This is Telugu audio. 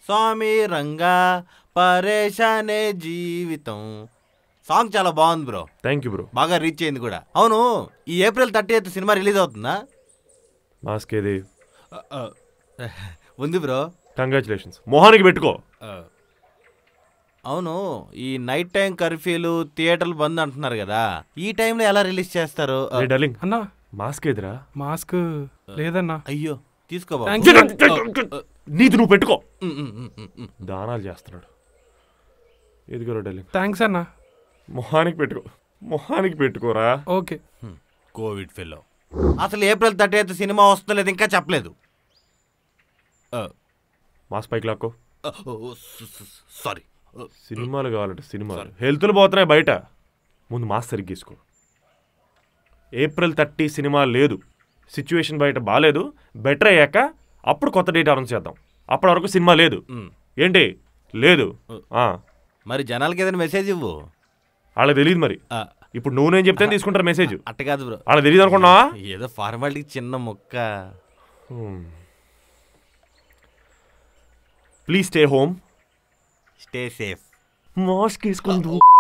స్వామి రంగా పరేషానే జీవితం సాంగ్ చాలా బాగుంది బ్రో థ్యాంక్ యూ బ్రో బాగా రీచ్ అయింది కూడా అవును ఈ April thirty eighth cinema release అవుతుందా మాస్క్ ఏది ఉంది బ్రో కంగ్రాచులేషన్స్ మొహానికి పెట్టుకో అవును ఈ నైట్ టైం కర్ఫ్యూలు థియేటర్లు బంద్ అంటున్నారు కదా ఈ టైంలో ఎలా రిలీజ్ చేస్తారు రే డార్లింగ్ అన్నా మాస్క్ ఏదిరా మాస్క్ లేదన్నా అయ్యో తీసుకో బాబు. Thank నీది నువ్వు పెట్టుకో ఉమ్, ఉమ్, ఉమ్, ఉమ్, ఉమ్. దానాలు చేస్తున్నాడు ఎదిగోరా డార్లింగ్ థ్యాంక్స్ అన్నా మొహానికి పెట్టుకో మొహానికి పెట్టుకోరా ఓకే కోవిడ్ ఫెలో అసలు ఏప్రిల్ థర్టీ ఎయిత్ సినిమా వస్తుందో లేదు ఇంకా చెప్పలేదు మాస్క్ పైకి లాక్కో సారీ సినిమాలు కావాలంటే సినిమాలు హెల్త్లు పోతున్నాయి బయట ముందు మాస్క్ సరిగ్గా తీసుకో ఏప్రిల్ థర్టీ సినిమా లేదు సిచ్యువేషన్ బయట బాగాలేదు బెటర్ అయ్యాక అప్పుడు కొత్త డేట్ అనౌన్స్ చేద్దాం అప్పటి వరకు సినిమా లేదు ఏంటి లేదు ఆ, మరి జనాలకి ఏదైనా మెసేజ్ ఇవ్వు వాళ్ళకి తెలియదు మరి ఆ, ఇప్పుడు నువ్వు నేను చెప్తే తీసుకుంటారు మెసేజ్ అట్ట కాదు బ్రో వాళ్ళకి తెలియదు అనుకున్నావా ఏదో ఫార్మాలిటీకి చిన్న ముక్క please stay home stay safe mask వేసుకుందు